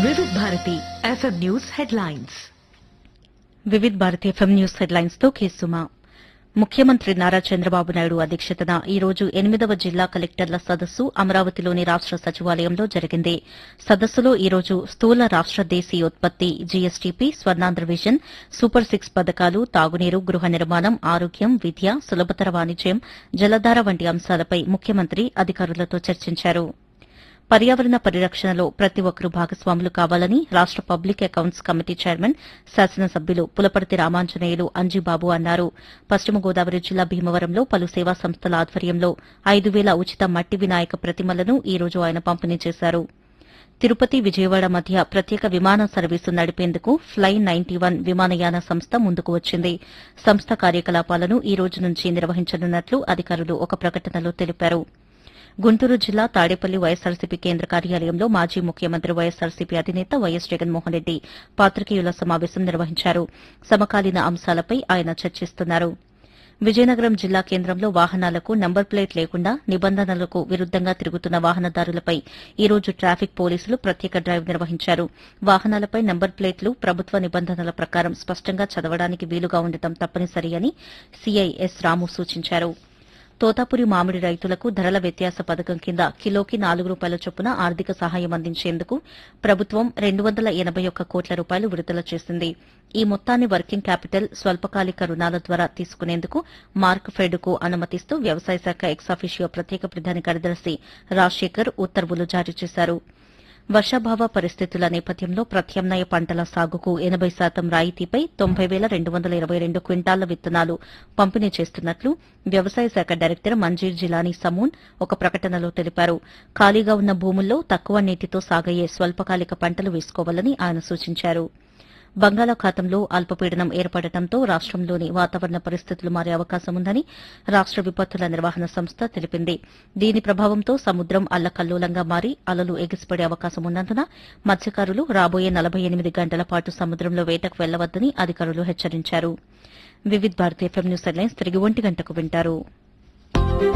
వివిధ Bharati FM news headlines Vividh Bharati FM news headlines తో కేసుమా ముఖ్యమంత్రి నారా చంద్రబాబు నాయుడు అధ్యక్షతన ఈ రోజు ఎనిమిదవ జిల్లా కలెక్టర్ల సదస్సు అమరావతిలోని రాష్ట సచివాలయంలో జరిగింది సదస్సులో ఈ రోజు స్థూల రాష్ట దేశీయోత్పత్తి GSDP Swarnandhra vision super six పథకాలు తాగునీరు గృహ నిర్మాణం ఆరోగ్యం విద్య సులభతర వాణిజ్యం జలధార వంటి అంశాలపై ముఖ్యమంత్రి అధికారులతో చర్చించారు పర్యావరణ పరిరక్షణలో ప్రతి ఒక్కరూ భాగస్వాములు కావాలని రాష్ట పబ్లిక్ అకౌంట్స్ కమిటీ చైర్మన్ శాసనసభ్యులు పులపర్తి రామాంజనేయులు అంజీబాబు అన్నారు పశ్చిమ గోదావరి జిల్లా భీమవరంలో పలు సేవా సంస్థల ఆధ్వర్యంలో ఐదు వేల ఉచిత మట్టి వినాయక ప్రతిమలను ఈ రోజు ఆయన పంపిణీ చేశారు తిరుపతి విజయవాడ మధ్య ప్రత్యేక విమాన సర్వీసు నడిపేందుకు ఫ్లై నైన్టీ వన్ విమానయాన సంస్థ ముందుకు వచ్చింది సంస్థ కార్యకలాపాలను ఈ రోజు నుంచి నిర్వహించనున్నట్లు అధికారులు ఒక ప్రకటనలో తెలిపారు గుంటూరు జిల్లా తాడేపల్లి వైఎస్సార్సీపీ కేంద్ర కార్యాలయంలో మాజీ ముఖ్యమంత్రి వైఎస్సార్సీపీ అధినేత వైఎస్ జగన్మోహన్ రెడ్డి పాత్రికేయుల సమావేశం నిర్వహించారు సమకాలీన అంశాలపై ఆయన చర్చిస్తున్నారు విజయనగరం జిల్లా కేంద్రంలో వాహనాలకు నంబర్ ప్లేట్ లేకుండా నిబంధనలకు విరుద్దంగా తిరుగుతున్న వాహనదారులపై ఈ రోజు ట్రాఫిక్ పోలీసులు ప్రత్యేక డ్రైవ్ నిర్వహించారు వాహనాలపై నంబర్ ప్లేట్లు ప్రభుత్వ నిబంధనల ప్రకారం స్పష్టంగా చదవడానికి వీలుగా ఉండటం తప్పనిసరి అని సీఐ ఎస్ రాము సూచించారు తోతాపురి మామిడి రైతులకు ధరల వ్యత్యాస పథకం కింద కిలోకి నాలుగు రూపాయల చొప్పున ఆర్థిక సహాయం అందించేందుకు ప్రభుత్వం రెండు వందల ఎనబై ఒక్క కోట్ల రూపాయలు విడుదల చేసింది ఈ మొత్తాన్ని వర్కింగ్ క్యాపిటల్ స్వల్పకాలిక రుణాల ద్వారా తీసుకునేందుకు మార్క్ ఫెడ్కు అనుమతిస్తూ వ్యవసాయ శాఖ ఎక్సాఫిషియో ప్రత్యేక ప్రధాన కార్యదర్శి రాజశేఖర్ ఉత్తర్వులు జారీ చేశారు వర్షాభావ పరిస్థితుల నేపథ్యంలో ప్రత్యామ్నాయ పంటల సాగుకు ఎనబై శాతం రాయితీపై తొంభై వేల రెండు వందల ఇరవై రెండు క్వింటాళ్ల విత్తనాలు పంపిణీ చేస్తున్నట్లు వ్యవసాయ శాఖ డైరెక్టర్ మంజీర్ జిలానీ సమూన్ ఒక ప్రకటనలో తెలిపారు ఖాళీగా ఉన్న భూముల్లో తక్కువ నీటితో సాగయ్యే స్వల్పకాలిక పంటలు వేసుకోవాలని ఆయన సూచించారు బంగాళాఖాతంలో అల్పపీడనం ఏర్పడటంతో రాష్టంలోని వాతావరణ పరిస్థితులు మారే అవకాశం ఉందని రాష్ట విపత్తుల నిర్వహణ సంస్థ తెలిపింది దీని ప్రభావంతో సముద్రం అల్లకల్లోలంగా మారి అలలు ఎగిసిపడే అవకాశం ఉన్నందున మత్స్యకారులు రాబోయే నలభై ఎనిమిది గంటల పాటు సముద్రంలో వేటకు వెళ్లవద్దని అధికారులు హెచ్చరించారు Vividh Bharati FM news headlines తిరిగి ఒంటి గంటకు వింటారు